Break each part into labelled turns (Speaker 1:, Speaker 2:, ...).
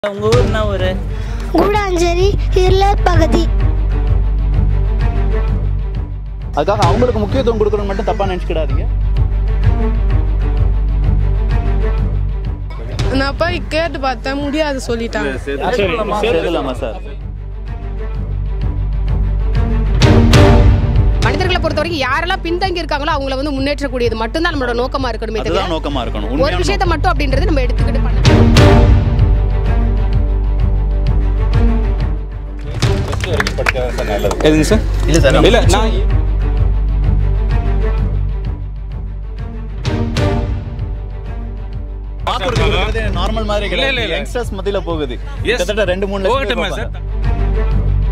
Speaker 1: உங்க ஊர் என்ன ஊரு
Speaker 2: கூடாஞ்சேரி இருளர் பகுதி
Speaker 3: அதுக்காக அவங்களுக்கு முக்கியத்துவம் கொடுக்கணும்னு மட்டும் தப்பா நினைச்சுக்கிடாதீங்க
Speaker 4: நான் போய் கேட்டு பார்த்தேன் முடியாது சொல்லிட்டாங்க
Speaker 3: சேர்க்கலாமா சார்
Speaker 5: மனிதர்களை பொறுத்த வரைக்கும் யாரெல்லாம் பின்தங்கி இருக்காங்களோ அவங்கள வந்து முன்னேற்றக்கூடியது மட்டும்தான் நம்மளோட நோக்கமா இருக்கணுமே
Speaker 3: அதுதான்
Speaker 5: தவிர
Speaker 3: நோக்கமா இருக்கணும்
Speaker 5: ஒரு
Speaker 3: உண்மையான
Speaker 5: விஷயத்தை மட்டும் அப்படின்றது நம்ம எடுத்துக்கிட்டு பண்ண
Speaker 6: எதுங்க சார்
Speaker 3: இல்ல சார்
Speaker 6: இல்ல நான்
Speaker 3: நார்மல் மாதிரி
Speaker 6: இல்ல, இல்ல,
Speaker 3: கிடையாது
Speaker 6: இல்ல.
Speaker 3: யங்ஸ்டர்ஸ் மத்தியில போகுது
Speaker 6: Yes.
Speaker 3: கிட்டத்தட்ட ரெண்டு மூணு லட்சம் பேர்
Speaker 6: போகட்டுமே சார்
Speaker 3: பார்ப்பாங்க.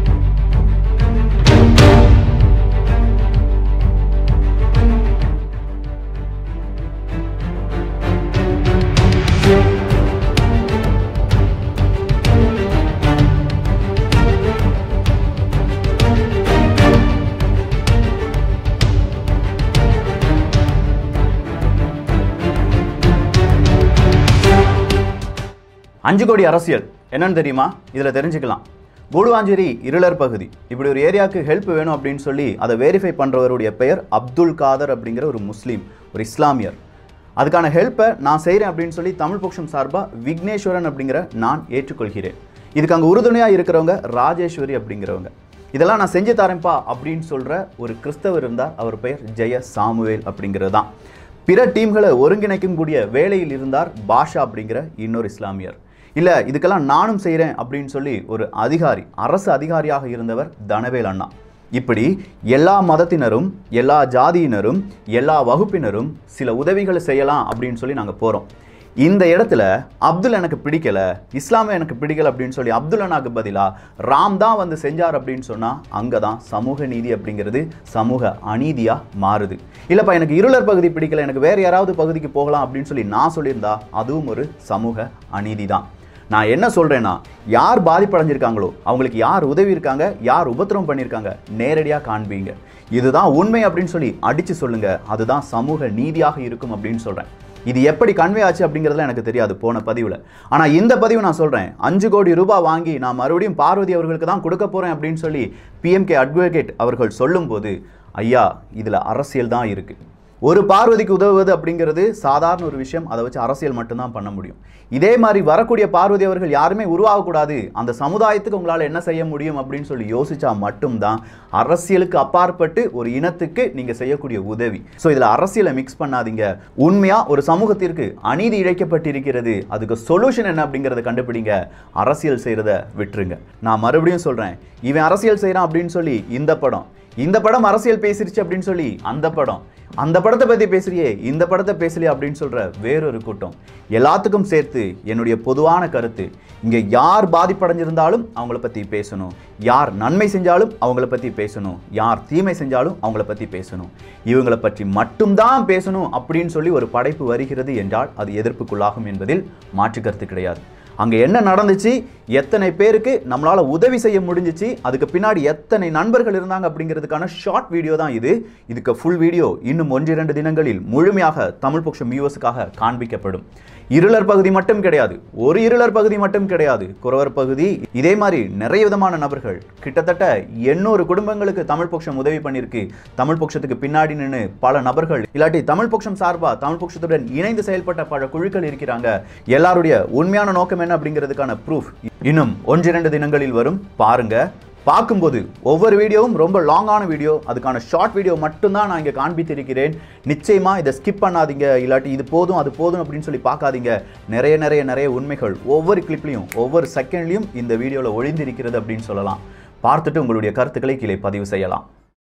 Speaker 3: அஞ்சு கோடி அரசியல் என்னன்னு தெரியுமா இதில் தெரிஞ்சுக்கலாம் கூடுவாஞ்சேரி இருளர் பகுதி இப்படி ஒரு ஏரியாவுக்கு ஹெல்ப் வேணும் அப்படின்னு சொல்லி அதை வெரிஃபை பண்ணுறவருடைய பெயர் அப்துல் காதர் அப்படிங்கிற ஒரு முஸ்லீம் ஒரு இஸ்லாமியர் அதுக்கான ஹெல்ப்பை நான் செய்கிறேன் அப்படின்னு சொல்லி தமிழ் பக்ஷம் சார்பாக விக்னேஸ்வரன் அப்படிங்கிற நான் ஏற்றுக்கொள்கிறேன் இதுக்கு அங்கே உறுதுணையாக இருக்கிறவங்க ராஜேஸ்வரி அப்படிங்கிறவங்க இதெல்லாம் நான் செஞ்சு தரேன்ப்பா அப்படின்னு சொல்கிற ஒரு கிறிஸ்தவர் இருந்தார் அவர் பெயர் ஜெய சாமுவேல் அப்படிங்கிறது தான் பிற டீம்களை ஒருங்கிணைக்கக்கூடிய வேலையில் இருந்தார் பாஷா அப்படிங்கிற இன்னொரு இஸ்லாமியர் இல்லை இதுக்கெல்லாம் நானும் செய்கிறேன் அப்படின்னு சொல்லி ஒரு அதிகாரி அரசு அதிகாரியாக இருந்தவர் தனவேல் அண்ணா இப்படி எல்லா மதத்தினரும் எல்லா ஜாதியினரும் எல்லா வகுப்பினரும் சில உதவிகளை செய்யலாம் அப்படின்னு சொல்லி நாங்கள் போகிறோம் இந்த இடத்துல அப்துல் எனக்கு பிடிக்கல இஸ்லாமை எனக்கு பிடிக்கல அப்படின்னு சொல்லி அப்துல் அண்ணாக்கு பதிலாக ராம் தான் வந்து செஞ்சார் அப்படின்னு சொன்னால் அங்கே தான் சமூக நீதி அப்படிங்கிறது சமூக அநீதியாக மாறுது இல்லைப்பா எனக்கு இருளர் பகுதி பிடிக்கல எனக்கு வேறு யாராவது பகுதிக்கு போகலாம் அப்படின்னு சொல்லி நான் சொல்லியிருந்தா அதுவும் ஒரு சமூக அநீதி தான் நான் என்ன சொல்கிறேன்னா யார் பாதிப்படைஞ்சிருக்காங்களோ அவங்களுக்கு யார் உதவி இருக்காங்க யார் உபத்திரவம் பண்ணியிருக்காங்க நேரடியாக காண்பீங்க இதுதான் உண்மை அப்படின்னு சொல்லி அடித்து சொல்லுங்க அதுதான் சமூக நீதியாக இருக்கும் அப்படின்னு சொல்கிறேன் இது எப்படி கன்வே ஆச்சு அப்படிங்கிறதுலாம் எனக்கு தெரியாது போன பதிவில் ஆனால் இந்த பதிவு நான் சொல்கிறேன் அஞ்சு கோடி ரூபாய் வாங்கி நான் மறுபடியும் பார்வதி அவர்களுக்கு தான் கொடுக்க போகிறேன் அப்படின்னு சொல்லி பிஎம்கே அட்வொகேட் அவர்கள் சொல்லும்போது ஐயா இதில் அரசியல் தான் இருக்குது ஒரு பார்வதிக்கு உதவுவது அப்படிங்கிறது சாதாரண ஒரு விஷயம் அதை வச்சு அரசியல் மட்டும்தான் பண்ண முடியும் இதே மாதிரி வரக்கூடிய பார்வதி அவர்கள் யாருமே உருவாகக்கூடாது அந்த சமுதாயத்துக்கு உங்களால் என்ன செய்ய முடியும் அப்படின்னு சொல்லி யோசிச்சா மட்டும்தான் அரசியலுக்கு அப்பாற்பட்டு ஒரு இனத்துக்கு நீங்கள் செய்யக்கூடிய உதவி ஸோ இதில் அரசியலை மிக்ஸ் பண்ணாதீங்க உண்மையாக ஒரு சமூகத்திற்கு அநீதி இழைக்கப்பட்டிருக்கிறது அதுக்கு சொல்யூஷன் என்ன அப்படிங்கிறத கண்டுபிடிங்க அரசியல் செய்கிறத விட்டுருங்க நான் மறுபடியும் சொல்கிறேன் இவன் அரசியல் செய்கிறான் அப்படின்னு சொல்லி இந்த படம் இந்த படம் அரசியல் பேசிருச்சு அப்படின்னு சொல்லி அந்த படம் அந்த படத்தை பற்றி பேசுறியே இந்த படத்தை பேசலையே அப்படின்னு சொல்கிற வேறொரு கூட்டம் எல்லாத்துக்கும் சேர்த்து என்னுடைய பொதுவான கருத்து இங்கே யார் பாதிப்படைஞ்சிருந்தாலும் அவங்கள பற்றி பேசணும் யார் நன்மை செஞ்சாலும் அவங்கள பற்றி பேசணும் யார் தீமை செஞ்சாலும் அவங்கள பற்றி பேசணும் இவங்கள பற்றி மட்டும்தான் பேசணும் அப்படின்னு சொல்லி ஒரு படைப்பு வருகிறது என்றால் அது எதிர்ப்புக்குள்ளாகும் என்பதில் மாற்று கருத்து கிடையாது அங்கே என்ன நடந்துச்சு எத்தனை பேருக்கு நம்மளால் உதவி செய்ய முடிஞ்சிச்சு அதுக்கு பின்னாடி எத்தனை நண்பர்கள் இருந்தாங்க அப்படிங்கிறதுக்கான ஷார்ட் வீடியோ தான் இது இதுக்கு ஃபுல் வீடியோ இன்னும் ஒன்றிரண்டு தினங்களில் முழுமையாக தமிழ் பக்ஷம் வியூவர்ஸுக்காக காண்பிக்கப்படும் இருளர் பகுதி மட்டும் கிடையாது ஒரு இருளர் பகுதி மட்டும் கிடையாது குறவர் பகுதி இதே மாதிரி நிறைய விதமான நபர்கள் கிட்டத்தட்ட எண்ணூறு குடும்பங்களுக்கு தமிழ் பக்ஷம் உதவி பண்ணியிருக்கு தமிழ் பக்ஷத்துக்கு பின்னாடி நின்று பல நபர்கள் இல்லாட்டி தமிழ் பக்ஷம் சார்பா தமிழ் பக்ஷத்துடன் இணைந்து செயல்பட்ட பல குழுக்கள் இருக்கிறாங்க எல்லாருடைய உண்மையான நோக்கம் என்ன அப்படிங்கிறதுக்கான ப்ரூஃப் இன்னும் ஒன்றிரண்டு தினங்களில் வரும் பாருங்க பார்க்கும்போது ஒவ்வொரு வீடியோவும் ரொம்ப லாங்கான வீடியோ அதுக்கான ஷார்ட் வீடியோ மட்டும்தான் நான் இங்கே காண்பித்திருக்கிறேன் நிச்சயமா இதை ஸ்கிப் பண்ணாதீங்க இல்லாட்டி இது போதும் அது போதும் அப்படின்னு சொல்லி பார்க்காதீங்க நிறைய நிறைய நிறைய உண்மைகள் ஒவ்வொரு கிளிப்லையும் ஒவ்வொரு செகண்ட்லையும் இந்த வீடியோவில் ஒளிந்திருக்கிறது அப்படின்னு சொல்லலாம் பார்த்துட்டு உங்களுடைய கருத்துக்களை கீழே பதிவு செய்யலாம்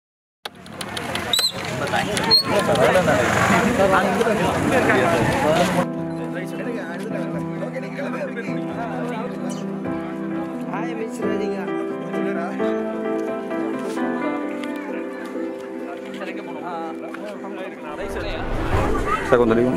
Speaker 6: சார் கொஞ்சம் தெரியும்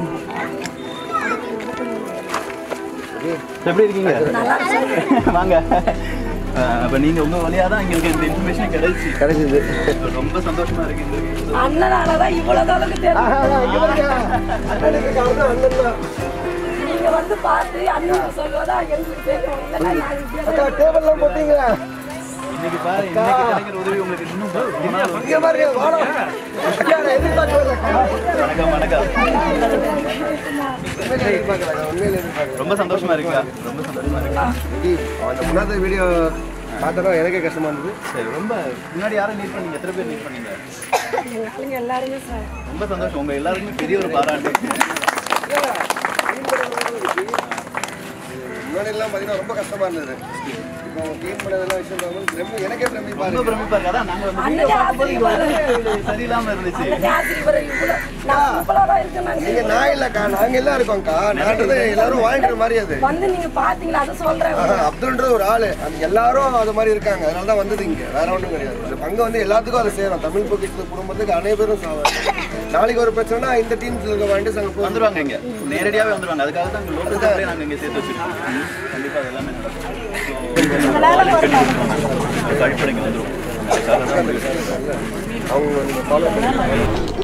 Speaker 3: எப்படி இருக்கீங்க வாங்க அப்போ நீங்கள் உங்கள் வழியாக தான் எங்களுக்கு இந்த இன்ஃபர்மேஷன் கிடைச்சி கிடைச்சிது ரொம்ப சந்தோஷமா இருக்கு இந்த video.
Speaker 7: அண்ணனாலதான் இவ்வளவு தூரத்துக்கு தெரியும் நீங்க
Speaker 1: நீங்க வந்து பார்த்து அண்ணன் சொல்லுவதா எங்களுக்கு தெரியும் இல்லைன்னா யாரும் இப்படியே தான்
Speaker 7: டேபிள்லாம் போட்டீங்களா
Speaker 3: இன்னைக்கு பாரு இன்னைக்கு கிடைக்கிற உதவி உங்களுக்கு இன்னும் ரொம்ப நாள் வரும்.
Speaker 7: இங்க பாருங்க வாடா எதிர்பார்த்து
Speaker 3: வணக்கம் வணக்கம்
Speaker 7: உண்மையிலே எதிர்பார்க்கல உண்மையிலே எதிர்பார்க்கல
Speaker 3: ரொம்ப சந்தோஷமா இருக்கா ரொம்ப சந்தோஷமா இருக்கா
Speaker 7: அந்த முன்னாடி வீடியோ பார்த்தா எனக்கே கஷ்டமா இருந்தது
Speaker 3: சரி ரொம்ப முன்னாடி யாரை மீட் பண்ணீங்க எத்தனை பேர் மீட் பண்ணீங்க
Speaker 1: எங்க ஆளுங்க எல்லாருமே சார்
Speaker 3: ரொம்ப சந்தோஷம் உங்க எல்லாருக்குமே பெரிய ஒரு பாராட்டு
Speaker 7: முன்னாடி எல்லாம் பார்த்தீங்கன்னா ரொம்ப கஷ்டமா இருந்தது இப்போ டீம் பண்ணதெல்லாம் விஷயம் பார்க்கும்போது ரொம்ப எனக்கே பிரமிப்பா
Speaker 3: ரொம்ப
Speaker 7: இருக்கு
Speaker 3: பிரமிப்பா இருக்கா அதான் நாங்க வந்து
Speaker 1: அன்னைக்கு
Speaker 3: video பார்க்கும்போது
Speaker 1: ஆச்சரியமா
Speaker 3: இது சரியில்லாம இருந்துச்சு
Speaker 1: ஆசிரியர் இவ்வளோ நான் சிம்பிளா தான் இருக்கேன் நான்
Speaker 7: நீங்க நான் இல்லக்கா நாங்க எல்லாம் இருக்கோம்க்கா நான்றது எல்லாரும் வாங்கிட்டு மாதிரி அது
Speaker 1: வந்து நீங்க பாத்தீங்களா அதை சொல்றேன்
Speaker 7: ஆஹா, அப்துல்ன்றது ஒரு ஆளு அது எல்லாரும் அது மாதிரி இருக்காங்க அதனால தான் வந்தது இங்க வேற ஒன்றும் கிடையாது இந்த பங்கு வந்து எல்லாத்துக்கும் அதை செய்யணும் தமிழ் பொக்கிஷத்து குடும்பத்துக்கு அனைவரும் சாவணும் நாளைக்கு ஒரு பிரச்சனைனா இந்த டீம்ஸ்ல இருக்க வாங்கிட்டு நாங்கள் போதும்
Speaker 3: வந்துருவாங்க இங்க நேரடியாவே வந்துருவாங்க அதுக்காக தான் லோக்கல் கம்பெனி நாங்க இங்க சேர்த்து வச்சிருக்கோம் கண்டிப்பா அது எல்லாமே நடக்கும் கழிப்படைங்க வந்துருவோம் அதுக்காக தான் உங்களுக்கு
Speaker 7: அவங்க நீங்க ஃபாலோ பண்ணி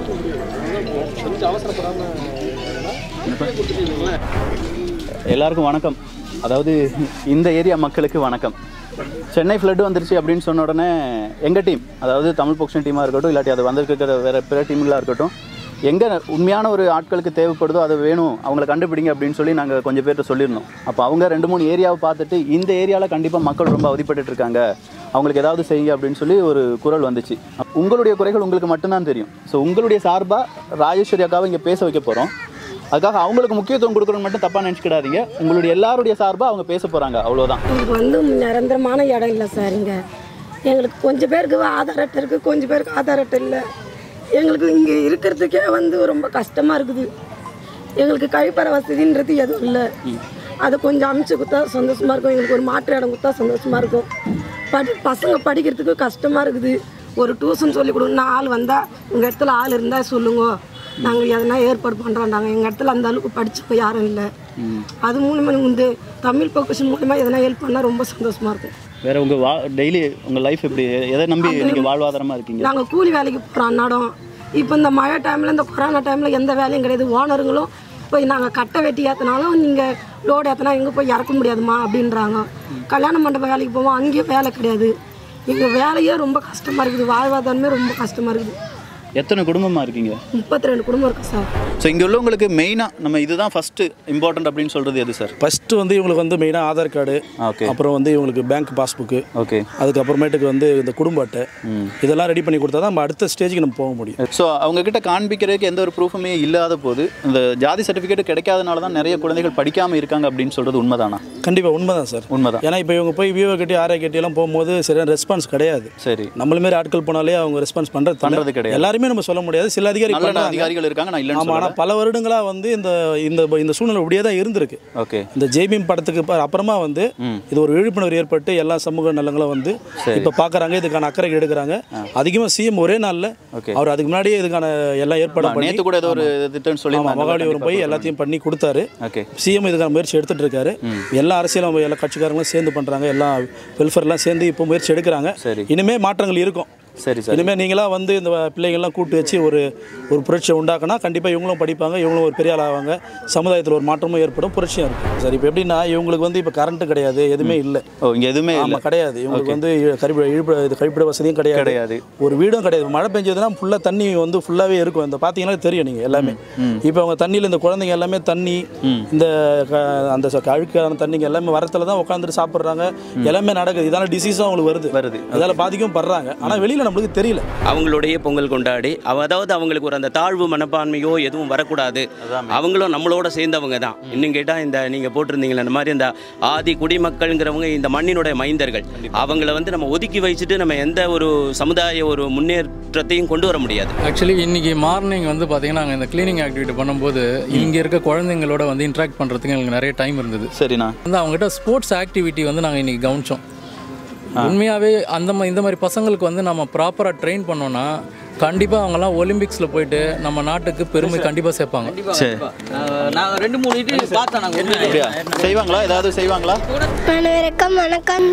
Speaker 3: எல்லாருக்கும் வணக்கம் அதாவது இந்த ஏரியா மக்களுக்கு வணக்கம் சென்னை ஃப்ளட் வந்துருச்சு அப்படின்னு சொன்ன உடனே எங்கள் டீம் அதாவது தமிழ் பொக்ஷன் டீமாக இருக்கட்டும் இல்லாட்டி அது வந்திருக்கிற வேறு பிற டீம்களாக இருக்கட்டும் எங்கே உண்மையான ஒரு ஆட்களுக்கு தேவைப்படுதோ அது வேணும் அவங்கள கண்டுபிடிங்க அப்படின்னு சொல்லி நாங்கள் கொஞ்சம் பேர்கிட்ட சொல்லியிருந்தோம் அப்போ அவங்க ரெண்டு மூணு ஏரியாவை பார்த்துட்டு இந்த ஏரியாவில் கண்டிப்பாக மக்கள் ரொம்ப அவதிப்பட்டுட்டு இருக்காங்க அவங்களுக்கு ஏதாவது செய்யுங்க அப்படின்னு சொல்லி ஒரு குரல் வந்துச்சு உங்களுடைய குறைகள் உங்களுக்கு மட்டும்தான் தெரியும் ஸோ உங்களுடைய சார்பாக ராஜேஸ்வரி அக்காவை இங்கே பேச வைக்க போகிறோம் அதுக்காக அவங்களுக்கு முக்கியத்துவம் கொடுக்கணும்னு மட்டும் தப்பாக நினச்சிக்கிடாதீங்க உங்களுடைய எல்லாருடைய சார்பாக அவங்க பேச போகிறாங்க அவ்வளோதான்
Speaker 1: எங்களுக்கு வந்து நிரந்தரமான இடம் இல்லை சார் இங்கே எங்களுக்கு கொஞ்சம் பேருக்கு ஆதார் அட்டை இருக்குது கொஞ்சம் பேருக்கு ஆதார் அட்டை இல்லை எங்களுக்கு இங்கே இருக்கிறதுக்கே வந்து ரொம்ப கஷ்டமாக இருக்குது எங்களுக்கு கழிப்பற வசதின்றது எதுவும் இல்லை அதை கொஞ்சம் அமைச்சு கொடுத்தா சந்தோஷமாக இருக்கும் எங்களுக்கு ஒரு மாற்று இடம் கொடுத்தா சந்தோஷமாக இருக்கும் படி பசங்க படிக்கிறதுக்கு கஷ்டமாக இருக்குது ஒரு டியூஷன் சொல்லி கொடுங்க ஆள் வந்தால் உங்கள் இடத்துல ஆள் இருந்தால் சொல்லுங்க நாங்கள் எதனா ஏற்பாடு பண்ணுறோம் நாங்கள் எங்கள் இடத்துல அந்த அளவுக்கு படிச்சவங்க யாரும் இல்லை அது மூலிமா இந்த தமிழ் பொக்கேஷன் மூலிமா எதனா ஹெல்ப் பண்ணால் ரொம்ப சந்தோஷமாக இருக்கும்
Speaker 3: வேற உங்கள் வா டெய்லி உங்கள் லைஃப் எப்படி எதை நம்பி நீங்கள் வாழ்வாதாரமாக இருக்கீங்க
Speaker 1: நாங்கள் கூலி வேலைக்கு போகிறோம் அன்னாடம் இப்போ இந்த மழை டைமில் இந்த கொரோனா டைமில் எந்த வேலையும் கிடையாது ஓனருங்களும் போய் நாங்கள் கட்டை வெட்டி ஏற்றினாலும் நீங்கள் லோடு ஏற்றினா எங்கே போய் இறக்க முடியாதுமா அப்படின்றாங்க கல்யாண மண்டபம் வேலைக்கு போவோம் அங்கேயும் வேலை கிடையாது எங்கள் வேலையே ரொம்ப கஷ்டமாக இருக்குது வாழ்வாதாரமே ரொம்ப கஷ்டமாக இருக்குது
Speaker 3: எத்தனை குடும்பமாக இருக்கீங்க
Speaker 1: முப்பத்தி ரெண்டு குடும்பம் இருக்குது சார்
Speaker 3: ஸோ இங்கே உள்ளவங்களுக்கு மெயினாக நம்ம இதுதான் ஃபஸ்ட்டு இம்பார்ட்டன்ட் அப்படின்னு சொல்கிறது எது சார்
Speaker 8: ஃபஸ்ட்டு வந்து இவங்களுக்கு வந்து மெயினாக ஆதார் கார்டு
Speaker 3: ஓகே
Speaker 8: அப்புறம் வந்து இவங்களுக்கு பேங்க் பாஸ்புக்கு
Speaker 3: ஓகே
Speaker 8: அதுக்கப்புறமேட்டுக்கு வந்து இந்த குடும்ப அட்டை இதெல்லாம் ரெடி பண்ணி கொடுத்தா தான் நம்ம அடுத்த ஸ்டேஜுக்கு நம்ம போக முடியும்
Speaker 3: ஸோ அவங்க கிட்ட காண்பிக்கிறதுக்கு எந்த ஒரு ப்ரூஃபுமே இல்லாத போது இந்த ஜாதி சர்டிஃபிகேட் கிடைக்காதனால தான் நிறைய குழந்தைகள் படிக்காமல் இருக்காங்க அப்படின்னு சொல்கிறது உண்மைதானா
Speaker 8: கண்டிப்பாக உண்மைதான் சார்
Speaker 3: உண்மைதான்
Speaker 8: ஏன்னா இப்போ இவங்க போய் விவோ கட்டி ஆர்ஐ கட்டியெல்லாம் போகும்போது சரியான ரெஸ்பான்ஸ் கிடையாது
Speaker 3: சரி
Speaker 8: நம்மள மாரி ஆட்கள் போனாலே அவங்க ரெஸ்பான்ஸ் பண்ணுறது
Speaker 3: பண்றது கிடையாது.
Speaker 8: எல்லாருமே நம்ம சொல்ல முடியாது சில அதிகாரி
Speaker 3: நல்ல
Speaker 8: பண்றாங்க.
Speaker 3: அதிகாரிகள் இருக்காங்க நான் இல்லைன்னு
Speaker 8: ஆமாம்
Speaker 3: சொல்லல
Speaker 8: ஆனால் பல வருடங்களாக வந்து இந்த இந்த இந்த சூழ்நிலை இப்படியே தான் இருந்திருக்கு
Speaker 3: ஓகே
Speaker 8: இந்த ஜெய்பீம் படத்துக்கு ப- அப்புறமா வந்து இது ஒரு விழிப்புணர்வு ஏற்பட்டு எல்லா சமூக நலங்களும் வந்து இப்போ பார்க்குறாங்க இதுக்கான அக்கறை எடுக்கிறாங்க அதிகமாக சிஎம் ஒரே நாளில்
Speaker 3: Okay.
Speaker 8: அவர் அதுக்கு முன்னாடியே இதுக்கான எல்லாம் ஏற்பாடு பண்ணி
Speaker 3: நேற்று கூட ஏதோ ஒரு திட்டம் சொல்லி
Speaker 8: ஆமாம் மகாபலிபுரம் போய் எல்லாத்தையும் பண்ணி கொடுத்தாரு
Speaker 3: ஓகே
Speaker 8: சிஎம் இதுக்கான முயற்சி எடுத்துட்டு இருக்காரு எல்லா அரசியலும் எல்லா கட்சிக்காரங்களும் சேர்ந்து பண்றாங்க எல்லா வெல்ஃபேர்லாம் சேர்ந்து இப்போ முயற்சி எடுக்கிறாங்க
Speaker 3: சரி.
Speaker 8: இனிமே மாற்றங்கள் இருக்கும்
Speaker 3: சரி சார்
Speaker 8: இனிமேல் நீங்களா வந்து இந்த பிள்ளைங்கள்லாம் கூட்டு வச்சு ஒரு ஒரு புரட்சியை உண்டாக்குனா கண்டிப்பாக இவங்களும் படிப்பாங்க இவங்களும் ஒரு பெரிய ஆள் ஆவாங்க சமுதாயத்தில் ஒரு மாற்றமும் ஏற்படும் புரட்சியும் இருக்கும் சரி இப்போ எப்படின்னா இவங்களுக்கு வந்து இப்போ கரண்ட் கிடையாது எதுவுமே இல்லை
Speaker 3: ஓ இங்கே எதுவுமே இல்லை
Speaker 8: ஆமாம் கிடையாது இவங்களுக்கு வந்து கழிப்பிட இழுப்பிட இது கழிப்பிட வசதியும் கிடையாது
Speaker 3: கிடையாது.
Speaker 8: ஒரு வீடும் கிடையாது மழை பெஞ்சதுன்னா ஃபுல்லாக தண்ணி வந்து ஃபுல்லாகவே இருக்கும் இந்த பார்த்தீங்கன்னா தெரியும் நீங்கள் எல்லாமே இப்போ அவங்க தண்ணியில் இந்த குழந்தைங்க எல்லாமே தண்ணி இந்த க- அந்த ச- அழுக்கான தண்ணிங்க எல்லாமே வரத்துல தான் உட்காந்துட்டு சாப்பிட்றாங்க எல்லாமே நடக்குது இதால டிசீஸும் அவங்களுக்கு வருது
Speaker 3: வருது.
Speaker 8: இதால பாதிக்கும் படுறாங்க ஆனால் வெளியில் நம்மளுக்கு தெரியல
Speaker 9: அவங்களுடைய பொங்கல் கொண்டாடி அவ- அதாவது அவங்களுக்கு ஒரு அந்த தாழ்வு மனப்பான்மையோ எதுவும் வரக்கூடாது அவங்களும் நம்மளோட சேர்ந்தவங்க தான் இன்னும் கேட்டால் இந்த நீங்கள் போட்டிருந்தீங்களே அந்த மாதிரி இந்த ஆதி குடிமக்கள்ங்கிறவங்க இந்த மண்ணினுடைய மைந்தர்கள் அவங்கள வந்து நம்ம ஒதுக்கி வச்சுட்டு நம்ம எந்த ஒரு சமுதாய ஒரு முன்னேற்றத்தையும் கொண்டு வர முடியாது
Speaker 10: ஆக்சுவலி இன்னைக்கு மார்னிங் வந்து பார்த்தீங்கன்னா நாங்கள் இந்த க்ளீனிங் ஆக்டிவிட்டி பண்ணும்போது இங்கே இருக்க குழந்தைங்களோட வந்து இன்ட்ராக்ட் பண்ணுறதுக்கு எங்களுக்கு நிறைய டைம் இருந்தது
Speaker 3: சரிண்ணா
Speaker 10: வந்து அவங்ககிட்ட ஸ்போர்ட்ஸ் ஆக்டிவிட்டி வந்து நாங்கள் இன்னைக்கு கவனிச்சோம் உண்மையாகவே அந்த மா- இந்த மாதிரி பசங்களுக்கு வந்து நம்ம ப்ராப்பராக ட்ரெயின் பண்ணோம்னா கண்டிப்பாக அவங்கெல்லாம் ஒலிம்பிக்ஸில் போயிட்டு நம்ம நாட்டுக்கு பெருமை கண்டிப்பாக சேர்ப்பாங்க
Speaker 3: சரி
Speaker 11: நான் ரெண்டு மூணு இது பார்த்தேன் நாங்கள்
Speaker 3: அப்படியா செய்வாங்களா ஏதாவது செய்வாங்களா
Speaker 2: அனைவருக்கும் வணக்கம்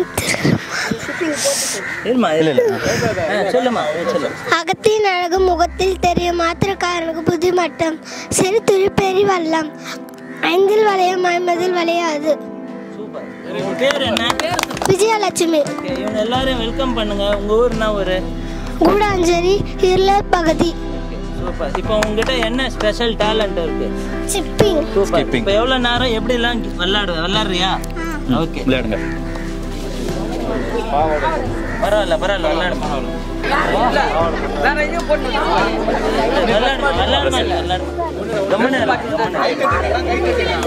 Speaker 11: இல்லைம்மா இல்லை இல்லை சொல்லுமா சொல்லு
Speaker 2: அகத்தின் அழகு முகத்தில் தெரியும் மாத்திரக்காரனுக்கு புத்தி மட்டம் சிறு துளி பெரி வல்லம் ஐந்தில் வளையும் ஐம்பதில் வளையாது
Speaker 11: சூப்பர் உங்க பேர் என்ன
Speaker 2: விஜயலட்சுமி
Speaker 11: Okay, இவங்க எல்லாரையும் வெல்கம் பண்ணுங்க உங்க ஊர் என்ன ஊரு
Speaker 2: கூடாஞ்சேரி இருளர் பகுதி
Speaker 11: சூப்பர் இப்போ உங்ககிட்ட என்ன ஸ்பெஷல் டேலண்ட் இருக்கு
Speaker 2: சிப்பிங்
Speaker 11: சூப்பர் இப்போ எவ்வளவு நேரம் எப்படி எல்லாம் விளையாடு விளையாடுறியா ஓகே
Speaker 3: விளையாடுங்க
Speaker 11: பரவாயில்ல பரவாயில்ல விளையாடு விளையாடு விளையாடுமா இல்லை விளையாடு ரொம்ப நேரம் ரொம்ப நேரம்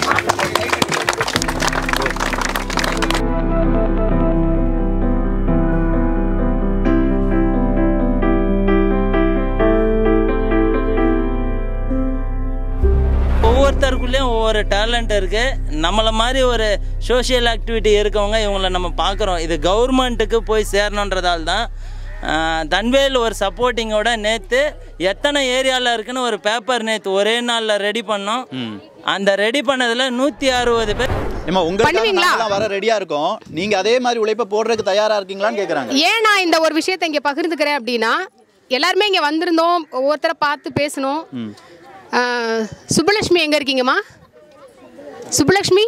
Speaker 11: ஒவ்வொருத்தருக்குள்ளேயும் ஒவ்வொரு டேலண்ட் இருக்கு நம்மளை மாதிரி ஒரு சோஷியல் ஆக்டிவிட்டி இருக்கவங்க இவங்கள நம்ம பார்க்குறோம் இது கவர்மெண்ட்டுக்கு போய் சேரணுன்றதால தான் ஆஹ், தன்வேல் ஒரு சப்போர்ட்டிங்கோட நேற்று எத்தனை ஏரியாவில் இருக்குன்னு ஒரு பேப்பர் நேற்று ஒரே நாளில் ரெடி பண்ணோம் அந்த ரெடி பண்ணதில் நூற்றி அறுபது பேர்
Speaker 3: ஏமா உங்க
Speaker 5: பண்ணுவீங்களா?
Speaker 3: வர ரெடியா இருக்கோம் நீங்க அதே மாதிரி உழைப்ப போடுறதுக்கு தயாரா இருக்கீங்களான்னு கேக்குறாங்க
Speaker 5: ஏன் நான் இந்த ஒரு விஷயத்தை இங்கே பகிர்ந்துக்கிறேன் அப்படின்னா எல்லாருமே இங்கே வந்திருந்தோம் ஒவ்வொருத்தரை பார்த்து பேசணும் ஆஹ், சுப்புலட்சுமி எங்கே இருக்கீங்கம்மா சுப்புலட்சுமி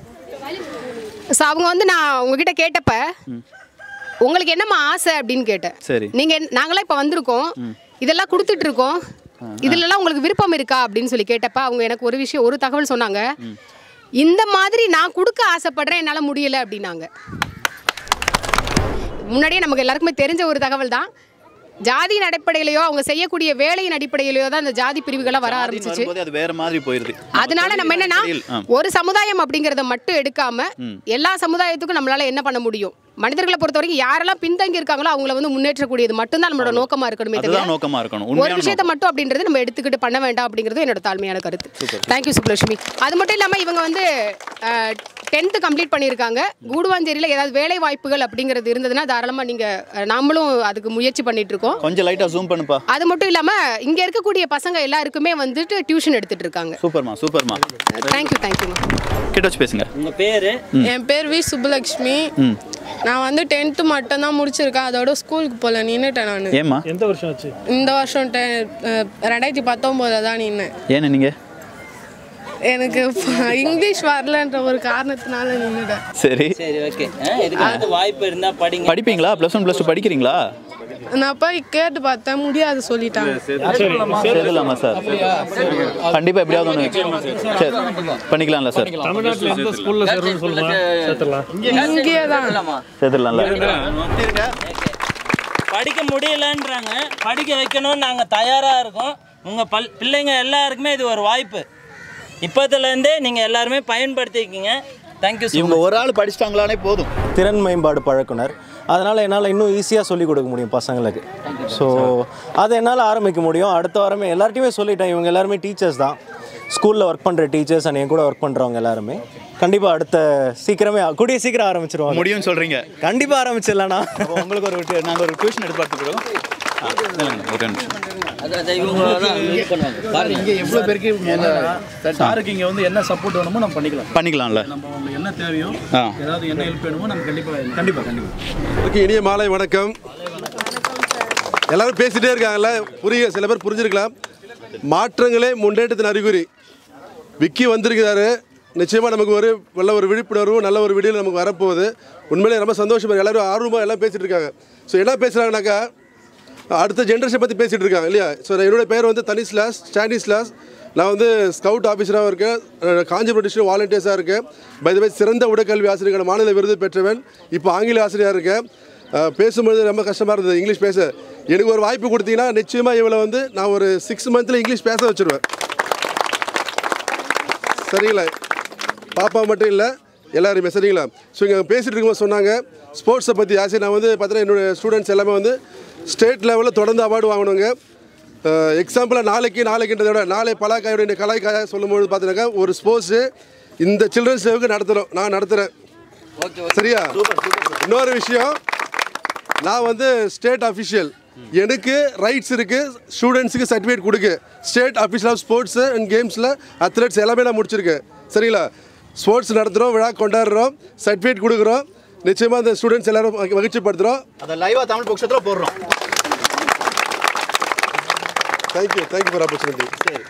Speaker 5: ஸோ அவங்க வந்து நான் உங்ககிட்ட கேட்டப்ப உங்களுக்கு என்னம்மா ஆசை அப்படின்னு கேட்டேன்
Speaker 3: சரி
Speaker 5: நீங்க நாங்களாம் இப்போ வந்திருக்கோம் இதெல்லாம் கொடுத்துட்டு இருக்கோம் இதுலலாம் உங்களுக்கு விருப்பம் இருக்கா அப்படின்னு சொல்லி கேட்டப்ப அவங்க எனக்கு ஒரு விஷயம் ஒரு தகவல் சொன்னாங்க இந்த மாதிரி நான் கொடுக்க ஆசைப்படுறேன் என்னால் முடியல அப்படின்னாங்க முன்னாடியே நமக்கு எல்லாருக்குமே தெரிஞ்ச ஒரு தகவல் தான் ஜாதியின் அடிப்படையிலையோ அவங்க செய்யக்கூடிய வேலையின் அடிப்படையிலையோ தான் இந்த ஜாதி பிரிவுகளாக வர ஆரம்பிச்சிச்சு
Speaker 3: வரும்போது அது வேற மாதிரி போயிருது
Speaker 5: அதனால நம்ம என்னன்னா
Speaker 3: ஆ.
Speaker 5: ஒரு சமுதாயம் அப்படிங்கறத மட்டும் எடுக்காம எல்லா சமுதாயத்துக்கும் நம்மளால என்ன பண்ண முடியும் மனிதர்களை பொறுத்த வரைக்கும் யாரெல்லாம் பின்தங்கி இருக்காங்களோ அவங்கள வந்து முன்னேற்றக்கூடியது மட்டும்தான் நம்மளோட நோக்கமா இருக்கணுமே தவிர
Speaker 3: அதுதான் நோக்கமா இருக்கணும்
Speaker 5: ஒரு
Speaker 3: உண்மையான
Speaker 5: விஷயத்தை மட்டும் அப்படின்றது நம்ம எடுத்துக்கிட்டு பண்ண வேண்டாம் அப்படிங்கிறது என்னோட தாழ்மையான கருத்து தேங்க்யூ சுப்லட்சுமி அது மட்டும் இல்லாமல் இவங்க வந்து டென்த்து கம்ப்ளீட் பண்ணியிருக்காங்க கூடுவாஞ்சேரியில் ஏதாவது வேலை வாய்ப்புகள் அப்படிங்கிறது இருந்ததுன்னா தாராளமாக நீங்கள் நாமளும் அதுக்கு முயற்சி பண்ணிட்டு இருக்கோம்
Speaker 3: கொஞ்சம் லைட்டா ஜூம் பண்ணுப்பா
Speaker 5: அது மட்டும் இல்லாமல் இங்கே இருக்கக்கூடிய பசங்க எல்லாருக்குமே வந்துட்டு டியூஷன் எடுத்துட்டு இருக்காங்க
Speaker 3: சூப்பர்மா சூப்பர்மா
Speaker 5: தேங்க்யூ தேங்க்யூ
Speaker 3: கிட்ட வச்சு பேசுங்க
Speaker 11: உங்க பேரு
Speaker 4: என் பேர் வி சுப்புலக்ஷ்மி
Speaker 3: ம்
Speaker 4: நான் வந்து டென்த்து மட்டும் தான் முடிச்சிருக்கேன் அதோட ஸ்கூலுக்கு போகல நின்றுட்டேன் நான்
Speaker 3: ஏம்மா
Speaker 8: எந்த வருஷம் ஆச்சு
Speaker 4: இந்த வருஷம் டெ அஹ் ரெண்டாயிரத்தி பத்தொம்போதில் தான் நின்னேன்
Speaker 3: ஏன்னு நீங்க
Speaker 4: எனக்கு ப- இங்கிலீஷ் வரலன்ற ஒரு காரணத்தினால நின்றுட்டேன்
Speaker 3: சரி
Speaker 11: சரி ஓகே எதுக்காவது வாய்ப்பு இருந்தா படிங்க
Speaker 3: படிப்பீங்களா ப்ளஸ் ஒன் ப்ளஸ் டூ படிக்கிறீங்களா
Speaker 4: நான் போய் கேட்டு பார்த்தேன் முடியாது சொல்லிட்டாங்க
Speaker 3: சேர்த்துலாமா சார் கண்டிப்பா எப்படியாவது ஒன்று சரி பண்ணிக்கலாம்ல சார்
Speaker 8: தமிழ்நாட்டில் எந்த ஸ்கூல்ல சேரணும்னு சொல்லுமா சேர்த்துலாம்
Speaker 4: இங்கேயே தான்
Speaker 3: சேர்த்துடலாம்ல
Speaker 11: படிக்க முடியலன்றாங்க படிக்க வைக்கணும்னு நாங்கள் தயாராக இருக்கோம் உங்கள் பல் பிள்ளைங்க எல்லாருக்குமே இது ஒரு வாய்ப்பு இப்போத்துலேருந்தே நீங்கள் எல்லாருமே பயன்படுத்திக்கிங்க தேங்க்யூ
Speaker 3: இவங்க ஒரு ஆள் படிச்சிட்டாங்களானே போதும்
Speaker 12: திறன் மேம்பாடு பழக்குனர் அதனால் என்னால் இன்னும் ஈஸியாக சொல்லிக் கொடுக்க முடியும் பசங்களுக்கு ஸோ அதை என்னால் ஆரம்பிக்க முடியும் அடுத்த வாரமே எல்லார்ட்டையுமே சொல்லிட்டேன் இவங்க எல்லாருமே டீச்சர்ஸ் தான் ஸ்கூலில் ஒர்க் பண்ணுற டீச்சர்ஸ் அண்ட் என் கூட ஒர்க் பண்ணுறவங்க எல்லாருமே கண்டிப்பாக அடுத்த சீக்கிரமே கூடிய சீக்கிரம் ஆரம்பிச்சிருவாங்க
Speaker 3: முடியும்னு சொல்றீங்க
Speaker 12: கண்டிப்பாக ஆரம்பிச்சிடலாண்ணா
Speaker 3: அப்போ உங்களுக்கு ஒரு டு- நாங்க ஒரு டியூஷன் எடுத்து பார்த்துக்கிறோம் ஆ, இல்லைங்க, ஒரு நிமிஷம்
Speaker 11: இவங்க தான் இது பண்ணுவாங்க பாருங்க
Speaker 8: இங்கே எவ்வளோ பேருக்கு சாருக்கு இங்கே வந்து என்ன சப்போர்ட் வேணுமோ நம்ம பண்ணிக்கலாம்
Speaker 3: பண்ணிக்கலாம்ல
Speaker 8: நம்ம உங்களுக்கு என்ன தேவையோ
Speaker 3: ஆ.
Speaker 8: ஏதாவது என்ன ஹெல்ப் வேணுமோ நம்ம கண்டிப்பாக கண்டிப்பாக கண்டிப்பாக
Speaker 13: ஓகே இனிய மாலை வணக்கம் எல்லாரும் பேசிட்டே இருக்காங்கல்ல புரிய சில பேர் புரிஞ்சிருக்கலாம் மாற்றங்களே முன்னேற்றத்தின் அறிகுறி விக்கி வந்திருக்கிறாரு நிச்சயமாக நமக்கு ஒரு நல்ல ஒரு விழிப்புணர்வு நல்ல ஒரு விடியல் நமக்கு வரப்போகுது உண்மையிலே ரொம்ப சந்தோஷமா எல்லாரும் ஆர்வமாக எல்லாம் பேசிட்டு இருக்காங்க ஸோ என்ன பேசுகிறாங்கனாக்கா அடுத்த ஜென்ரேஷன் பற்றி பேசிகிட்டு இருக்காங்க இல்லையா ஸோ என்னுடைய பேர் வந்து தனிஸ்லாஸ் ஸ்டானிஸ்லாஸ் நான் வந்து ஸ்கவுட் ஆஃபீஸராகவும் இருக்கேன் அஹ் காஞ்சிபுரம் டிஸ்ட்ரிக்ட் வாலண்டியர்ஸாக இருக்கேன் பை த வே சிறந்த உடற்கல்வி ஆசிரியர்கள் மாநில விருது பெற்றவன் இப்போ ஆங்கில ஆசிரியராக இருக்கேன் அஹ் பேசும்பொழுது ரொம்ப கஷ்டமாக இருந்தது இங்கிலீஷ் பேச எனக்கு ஒரு வாய்ப்பு கொடுத்தீங்கன்னா நிச்சயமாக இவளை வந்து நான் ஒரு சிக்ஸ் மந்த்தில் இங்கிலீஷ் பேச வச்சுருவேன் சரிங்களா பாப்பா மட்டும் இல்லை எல்லாருமே சரிங்களா ஸோ இங்கே பேசிகிட்டு இருக்கும்போது சொன்னாங்க ஸ்போர்ட்ஸை பற்றி ஆசை நான் வந்து பார்த்தீங்கன்னா என்னுடைய ஸ்டூடெண்ட்ஸ் எல்லாமே வந்து ஸ்டேட் லெவலில் தொடர்ந்து அவார்டு வாங்கணுங்க எக்ஸாம்பிளாக நாளைக்கு நாளைக்குன்றதை விட நாளை பலாக்காயோட இந்த கலாய்க்காய சொல்லும்போது பார்த்தீங்கன்னாக்கா ஒரு ஸ்போர்ட்ஸு இந்த சில்ட்ரன்ஸ் டேவுக்கு நடத்துகிறோம் நான் நடத்துகிறேன் சரியா இன்னொரு விஷயம் நான் வந்து ஸ்டேட் அஃபிஷியல் எனக்கு ரைட்ஸ் இருக்குது ஸ்டூடெண்ட்ஸுக்கு சர்டிஃபிகேட் கொடுக்கு state official of sports and கேம்ஸில் அத்லெட்ஸ் எல்லாமே நான் முடிச்சிருக்கேன் சரிங்களா ஸ்போர்ட்ஸ் நடத்துகிறோம் விழா கொண்டாடுறோம் சர்டிஃபிகேட் கொடுக்குறோம் நிச்சயமாக அந்த ஸ்டூடெண்ட்ஸ் எல்லாரும் மகி- மகிழ்ச்சிப்படுத்துகிறோம்
Speaker 3: அதை லைவா தமிழ் பட்சத்தில் போடுறோம்
Speaker 13: thank you thank you for opportunity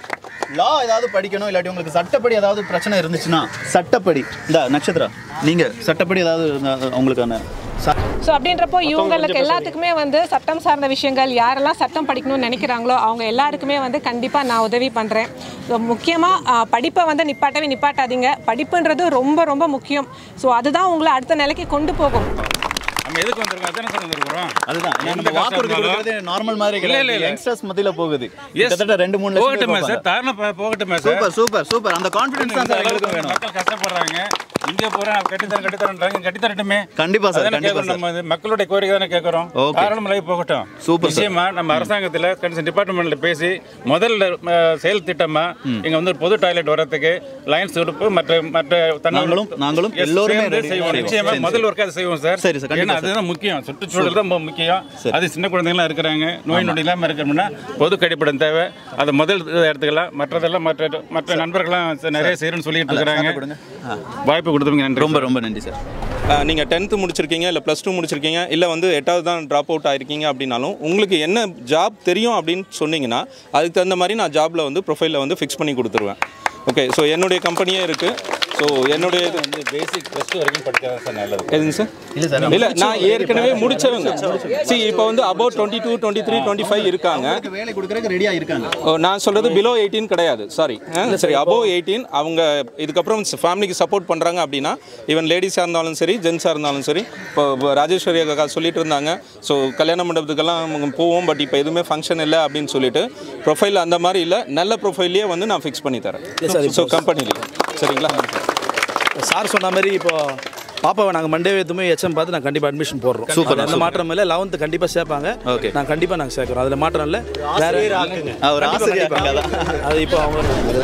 Speaker 3: law ஏதாவது படிக்கணும் இல்லாட்டி உங்களுக்கு சட்டப்படி ஏதாவது பிரச்சனை இருந்துச்சுன்னா சட்டப்படி இந்த நட்சத்திரா நீங்க சட்டப்படி ஏதாவது இருந்தா- உங்களுக்கான ச-
Speaker 14: ஸோ அப்படின்றப்போ இவங்களுக்கு எல்லாத்துக்குமே வந்து சட்டம் சார்ந்த விஷயங்கள் யாரெல்லாம் சட்டம் படிக்கணும்னு நினைக்கிறாங்களோ அவங்க எல்லாருக்குமே வந்து கண்டிப்பாக நான் உதவி பண்ணுறேன் முக்கியமாக படிப்பை வந்து நிப்பாட்டவே நிப்பாட்டாதீங்க படிப்புன்றது ரொம்ப ரொம்ப முக்கியம் ஸோ அதுதான் உங்களை அடுத்த நிலைக்கு கொண்டு போகும்
Speaker 15: நம்ம எதுக்கு வந்திருக்கோம் அதானே சார் வந்திருக்கிறோம்
Speaker 3: அதுதான்
Speaker 15: எந்த
Speaker 3: நம்ம வாக்குறுதி
Speaker 15: கஷ்டம்
Speaker 3: கொடுக்கறது நார்மல் மாதிரி
Speaker 15: இல்ல, இல்ல,
Speaker 3: கிடையாது
Speaker 15: இல்ல.
Speaker 3: யங்ஸ்டர்ஸ் மத்தியில போகுது
Speaker 15: Yes.
Speaker 3: கிட்டத்தட்ட ரெண்டு மூணு லட்சம் பேர்
Speaker 15: போகட்டுமே சார்
Speaker 3: பார்ப்பாங்க.
Speaker 15: தாராளம் போ- போகட்டுமே சார்
Speaker 3: சூப்பர் சூப்பர் சூப்பர் அந்த கான்ஃபிடன்ஸ் தான் சார் எங்களுக்கும் வேணும்
Speaker 15: மக்கள் கஷ்டப்படுறாங்க இந்தியா பூரா நான் கட்டித்தரேன் கட்டித்தரேன்றாங்க கட்டித்தரட்டுமே
Speaker 3: கண்டிப்பா சார்,
Speaker 15: அதானே
Speaker 3: கண்டிப்பா
Speaker 15: கேட்கறோம்
Speaker 3: சார்.
Speaker 15: நம்ம இது மக்களுடைய கோரிக்கை தானே கேட்கறோம்
Speaker 3: Okay.
Speaker 15: தாராளம் லைவ் போகட்டும்
Speaker 3: சூப்பர் சார்.
Speaker 15: நிச்சயமா நம்ம அரசாங்கத்தில் கன்சர்ன் டிபார்ட்மெண்ட்ல பேசி முதல்ல அஹ், செயல் திட்டமா இங்க வந்து ஒரு பொது டாய்லெட் வரதுக்கு லைன்ஸ் உடுப்பு மற்ற மற்ற தன்னார்வ-
Speaker 3: நாங்களும்- நாங்களும்
Speaker 15: Yes,
Speaker 3: எல்லோருமே
Speaker 15: சேர்ந்து
Speaker 3: ready-
Speaker 15: செய்வோம்
Speaker 3: செய்வோம்.
Speaker 15: நிச்சயமா
Speaker 3: சரி,
Speaker 15: முதல்
Speaker 3: சரி.
Speaker 15: ஒர்க் அதை செய்வோம் சார்
Speaker 3: சரி சார், கண்டிப்பா
Speaker 15: ஏன்னா
Speaker 3: சார்.
Speaker 15: அதுதான் முக்கியம் சுற்றுச்சூழல் தான் ரொம்ப முக்கியம் அது சின்ன குழந்தைங்களாம் இருக்கிறாங்க நோய் நொடி இல்லாமல் இருக்கணும்னா பொது கழிப்பிடம் தேவை அதை முதல் இதை எடுத்துக்கலாம் மற்றதெல்லாம் மற்ற மற்ற நண்பர்கள்லாம் நிறைய செய்யணும்னு சொல்லிட்டு இருக்கிறாங்க வாய்ப்பு கொடுத்தவங்க நன்றி
Speaker 3: ரொம்ப ரொம்ப நன்றி சார்
Speaker 16: நீங்கள் டென்த்து முடிச்சிருக்கீங்க இல்லை ப்ளஸ் டூ முடிச்சிருக்கீங்க இல்லை வந்து எட்டாவது தான் ட்ராப் அவுட் ஆயிருக்கீங்க அப்படின்னாலும் உங்களுக்கு என்ன ஜாப் தெரியும் அப்படின்னு சொன்னீங்கன்னா அதுக்கு தகுந்த மாதிரி நான் ஜாபில் வந்து ப்ரொஃபைலில் வந்து ஃபிக்ஸ் பண்ணி கொடுத்துருவேன் ஓகே ஸோ என்னுடைய கம்பெனியே இருக்குது ஸோ என்னுடைய இது
Speaker 15: வந்து பேசிக் ப்ளஸ் டூ வரைக்கும் படிச்சா சார் நல்லது
Speaker 16: எதுங்க சார்
Speaker 3: இல்ல சார், நான்
Speaker 16: இல்லை நான்
Speaker 3: முடிச்சவங்க
Speaker 16: ஏற்கனவே
Speaker 3: இப்ப-
Speaker 16: முடிச்சவங்க சி இப்போ வந்து about twenty two twenty three twenty five இருக்காங்க
Speaker 3: அவங்களுக்கு வேலை கொடுக்கறதுக்கு ரெடியா இருக்காங்க
Speaker 16: ஓ, நான் சொல்றது பிலோ எயிட்டீன் கிடையாது சாரி சரி அபோவ் எயிட்டீன் அவங்க இதுக்கப்புறம் ஃபேமிலிக்கு சப்போர்ட் பண்ணுறாங்க அப்படின்னா ஈவன் லேடிஸாக இருந்தாலும் சரி ஜென்ஸாக இருந்தாலும் சரி இப்போ இப்போ ராஜேஸ்வரி அக்கா சொல்லிட்டு இருந்தாங்க ஸோ கல்யாண மண்டபத்துக்கெல்லாம் அவங்க போவோம் பட் இப்போ எதுவுமே ஃபங்க்ஷன் இல்லை அப்படின்னு சொல்லிட்டு ப்ரொஃபைல் அந்த மாதிரி இல்லை நல்ல ப்ரொஃபைல்லையே வந்து நான் ஃபிக்ஸ் பண்ணி
Speaker 8: இல்ல சார்,
Speaker 16: தரேன் ஸோ
Speaker 8: இப்போ-
Speaker 16: கம்பெனிலேயே சரிங்களா
Speaker 8: சார் சொன்ன மாதிரி இப்போ பாப்பாவை நாங்கள் மண்டே எதுவுமே எச்எம் பார்த்து நான் கண்டிப்பாக அட்மிஷன் போடுறோம்
Speaker 3: சூப்பர்,
Speaker 8: அதுல எந்த
Speaker 3: சூப்பர்.
Speaker 8: மாற்றம் இல்லை லெவன்த்து கண்டிப்பாக சேர்ப்பாங்க
Speaker 3: Okay.
Speaker 8: நான் கண்டிப்பாக நாங்கள் சேர்க்குறோம் அதில் மாற்றம் இல்லை
Speaker 3: ஆசிரியர் ஆக்குங்க. ஆ, ஒரு
Speaker 8: கண்டிப்பா,
Speaker 3: ஆசிரியர்
Speaker 8: கண்டிப்பா.
Speaker 3: ஆக்குங்க,
Speaker 8: அது இப்போ அவங்க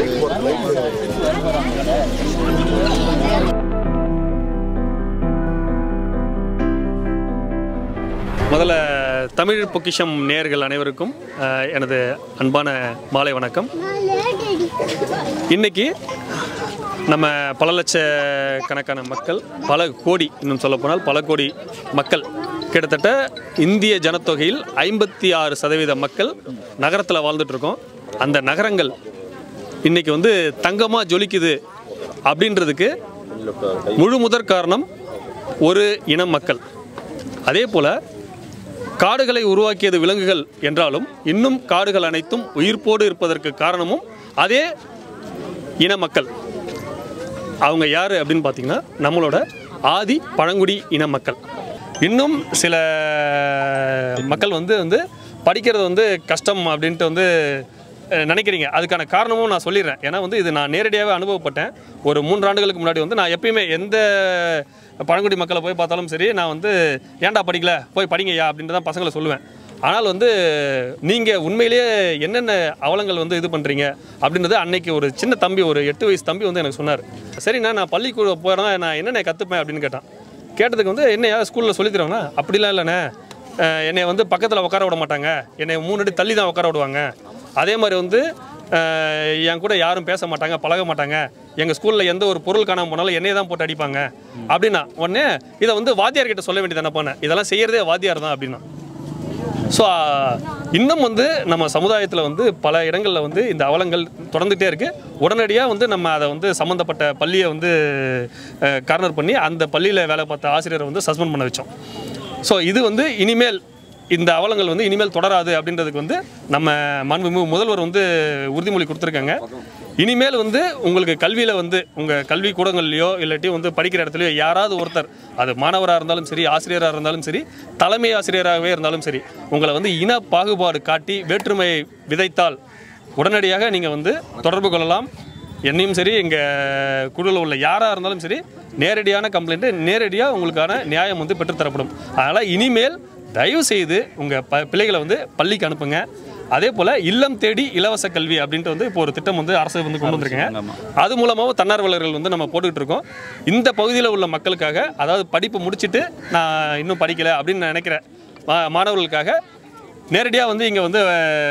Speaker 17: முதல்ல தமிழ் பொக்கிஷம் நேயர்கள் அனைவருக்கும் அஹ், எனது அன்பான மாலை வணக்கம் இன்னைக்கு நம்ம பல லட்ச கணக்கான மக்கள் பல கோடி இன்னும் சொல்லப்போனால் பல கோடி மக்கள் கிட்டத்தட்ட இந்திய ஜனத்தொகையில் ஐம்பத்தி ஆறு சதவீத மக்கள் நகரத்தில் வாழ்ந்துட்டு இருக்கோம் அந்த நகரங்கள் இன்னைக்கு வந்து தங்கமாக ஜொலிக்குது அப்படின்றதுக்கு முழு முதற் காரணம் ஒரு இனம் மக்கள் அதே போல் காடுகளை உருவாக்கியது விலங்குகள் என்றாலும் இன்னும் காடுகள் அனைத்தும் உயிர்ப்போடு இருப்பதற்கு காரணமும் அதே இன மக்கள் அவங்க யார் அப்படின்னு பார்த்தீங்கன்னா நம்மளோட ஆதி பழங்குடி இன மக்கள் இன்னும் சில மக்கள் வந்து வந்து படிக்கிறது வந்து கஷ்டம் அப்படின்ட்டு வந்து அஹ், நினைக்கிறீங்க அதுக்கான காரணமும் நான் சொல்லிடுறேன் ஏன்னா வந்து இது நான் நேரடியாகவே அனுபவப்பட்டேன் ஒரு மூன்று ஆண்டுகளுக்கு முன்னாடி வந்து நான் எப்பயுமே எந்த பழங்குடி மக்களை போய் பார்த்தாலும் சரி நான் வந்து ஏன்டா படிக்கல போய் படிங்கய்யா அப்படின்ட்டு தான் பசங்களை சொல்லுவேன் ஆனால் வந்து நீங்கள் உண்மையிலேயே என்னென்ன அவலங்கள் வந்து இது பண்ணுறீங்க அப்படின்றது அன்னைக்கு ஒரு சின்ன தம்பி ஒரு எட்டு வயசு தம்பி வந்து எனக்கு சொன்னார் சரிண்ணா நான் பள்ளிக்கூட போகிறேன் நான் என்னென்ன கற்றுப்பேன் அப்படின்னு கேட்டான் கேட்டதுக்கு வந்து என்னையா ஸ்கூலில் சொல்லி தருவாங்கன்னா அப்படிலாம் இல்லைண்ணே அஹ் என்னை வந்து பக்கத்தில் உட்கார விட மாட்டாங்க என்னை மூணு அடி தள்ளி தான் உட்கார விடுவாங்க அதே மாதிரி வந்து அஹ் என் கூட யாரும் பேச மாட்டாங்க பழக மாட்டாங்க எங்கள் ஸ்கூலில் எந்த ஒரு பொருள் காணாம போனாலும் என்னைய தான் போட்டு அடிப்பாங்க அப்படின்னா உடனே இதை வந்து வாத்தியார்கிட்ட சொல்ல வேண்டியது என்ன பண்ண இதெல்லாம் செய்கிறதே வாத்தியார் தான் அப்படின்னா ஸோ இன்னும் வந்து நம்ம சமுதாயத்தில் வந்து பல இடங்களில் வந்து இந்த அவலங்கள் தொடர்ந்துகிட்டே இருக்குது உடனடியாக வந்து நம்ம அதை வந்து சம்மந்தப்பட்ட பள்ளியை வந்து கார்னர் பண்ணி அந்த பள்ளியில் வேலை பார்த்த ஆசிரியரை வந்து சஸ்பெண்ட் பண்ண வச்சோம் ஸோ இது வந்து இனிமேல் இந்த அவலங்கள் வந்து இனிமேல் தொடராது அப்படின்றதுக்கு வந்து நம்ம மாண்புமிகு முதல்வர் வந்து உறுதிமொழி கொடுத்துருக்காங்க இனிமேல் வந்து உங்களுக்கு கல்வியில் வந்து உங்கள் கல்வி கூடங்கள்லையோ இல்லாட்டி வந்து படிக்கிற இடத்துலையோ யாராவது ஒருத்தர் அது மாணவராக இருந்தாலும் சரி ஆசிரியராக இருந்தாலும் சரி தலைமை ஆசிரியராகவே இருந்தாலும் சரி உங்களை வந்து இன பாகுபாடு காட்டி வேற்றுமையை விதைத்தால் உடனடியாக நீங்கள் வந்து தொடர்பு கொள்ளலாம் என்னையும் சரி எங்கள் குழுவில் உள்ள யாராக இருந்தாலும் சரி நேரடியான கம்ப்ளைண்ட்டு நேரடியாக உங்களுக்கான நியாயம் வந்து பெற்றுத்தரப்படும் அதனால் இனிமேல் தயவு செய்து உங்கள் ப பிள்ளைகளை வந்து பள்ளிக்கு அனுப்புங்க அதே போல் இல்லம் தேடி இலவச கல்வி அப்படின்ட்டு வந்து இப்போ ஒரு திட்டம் வந்து அரசு வந்து கொண்டு வந்திருக்காங்க அது மூலமாகவும் தன்னார்வலர்கள் வந்து நம்ம போட்டுக்கிட்டு இருக்கோம் இந்த பகுதியில் உள்ள மக்களுக்காக அதாவது படிப்பு முடிச்சுட்டு நான் இன்னும் படிக்கலை அப்படின்னு நான் நினைக்கிற மா- மாணவர்களுக்காக நேரடியாக வந்து இங்கே வந்து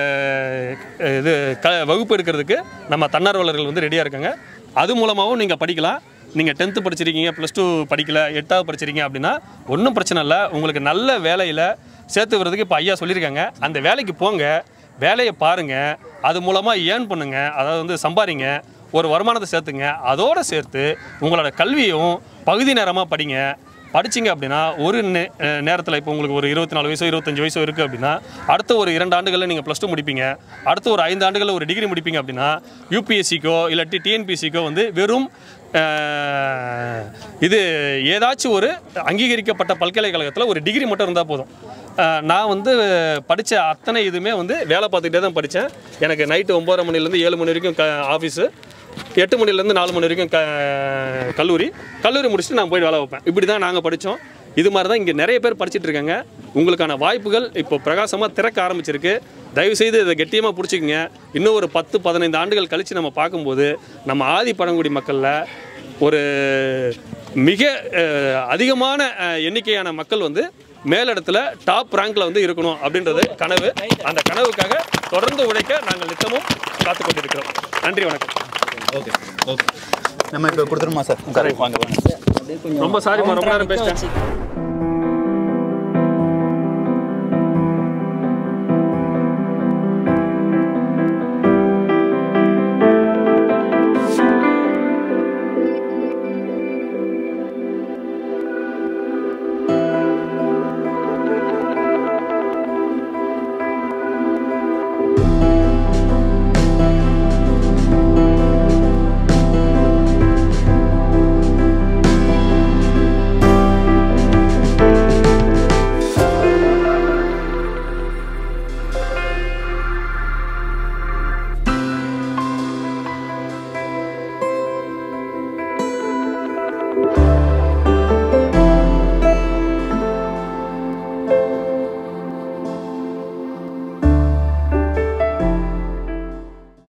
Speaker 17: அஹ், இது க வகுப்பு எடுக்கிறதுக்கு நம்ம தன்னார்வலர்கள் வந்து ரெடியாக இருக்காங்க அது மூலமாகவும் நீங்கள் படிக்கலாம் நீங்கள் டென்த்து படிச்சிருக்கீங்க ப்ளஸ் டூ படிக்கல எட்டாவது படிச்சிருக்கீங்க அப்படின்னா ஒன்றும் பிரச்சனை இல்லை உங்களுக்கு நல்ல வேலையில் சேர்த்து வர்றதுக்கு இப்போ ஐயா சொல்லியிருக்காங்க அந்த வேலைக்கு போங்க வேலையை பாருங்கள் அது மூலமாக ஏர்ன் பண்ணுங்க அதாவது வந்து சம்பாதிங்க ஒரு வருமானத்தை சேர்த்துங்க அதோடு சேர்த்து உங்களோட கல்வியும் பகுதி நேரமாக படிங்க படிச்சிங்க அப்படின்னா ஒரு நே நேரத்தில் இப்போ உங்களுக்கு ஒரு இருபத்தி நாலு வயசோ இருபத்தஞ்சு வயசோ இருக்குது அப்படின்னா அடுத்த ஒரு இரண்டு ஆண்டுகளில் நீங்கள் ப்ளஸ் டூ முடிப்பீங்க அடுத்த ஒரு ஐந்து ஆண்டுகளில் ஒரு டிகிரி முடிப்பீங்க அப்படின்னா யூபிஎஸ்சிக்கோ இல்லாட்டி டிஎன்பிஎஸ்சிக்கோ வந்து வெறும் அஹ், இது ஏதாச்சும் ஒரு அங்கீகரிக்கப்பட்ட பல்கலைக்கழகத்தில் ஒரு டிகிரி மட்டும் இருந்தால் போதும் அஹ், நான் வந்து படித்த அத்தனை இதுவுமே வந்து வேலை பார்த்துக்கிட்டே தான் படித்தேன் எனக்கு நைட்டு ஒம்பதரை மணிலேருந்து ஏழு மணி வரைக்கும் க ஆஃபீஸு எட்டு மணிலேருந்து நாலு மணி வரைக்கும் க கல்லூரி கல்லூரி முடிச்சுட்டு நான் போய் வேலை வைப்பேன் இப்படி தான் நாங்கள் படித்தோம் இது மாதிரி தான் இங்கே நிறைய பேர் படிச்சிட்டு இருக்காங்க உங்களுக்கான வாய்ப்புகள் இப்போ பிரகாசமாக திறக்க ஆரம்பிச்சிருக்கு தயவுசெய்து இதை கெட்டியமாக பிடிச்சிக்கங்க இன்னும் ஒரு பத்து பதினைந்து ஆண்டுகள் கழித்து நம்ம பார்க்கும்போது நம்ம ஆதி பழங்குடி மக்களில் ஒரு மிக அஹ், அதிகமான அஹ், எண்ணிக்கையான மக்கள் வந்து மேலிடத்துல டாப் ரேங்க்ல வந்து இருக்கணும் அப்படின்றது கனவு அந்த கனவுக்காக தொடர்ந்து உழைக்க நாங்கள் நித்தமும் காத்து கொண்டிருக்கிறோம் நன்றி வணக்கம்
Speaker 3: ஓகே ஓகே நம்ம இப்போ கொடுத்துருமா சார் உட்காரு வாங்க வாங்க
Speaker 17: ரொம்ப சாரிம்மா ரொம்ப நேரம் பேசிட்டேன்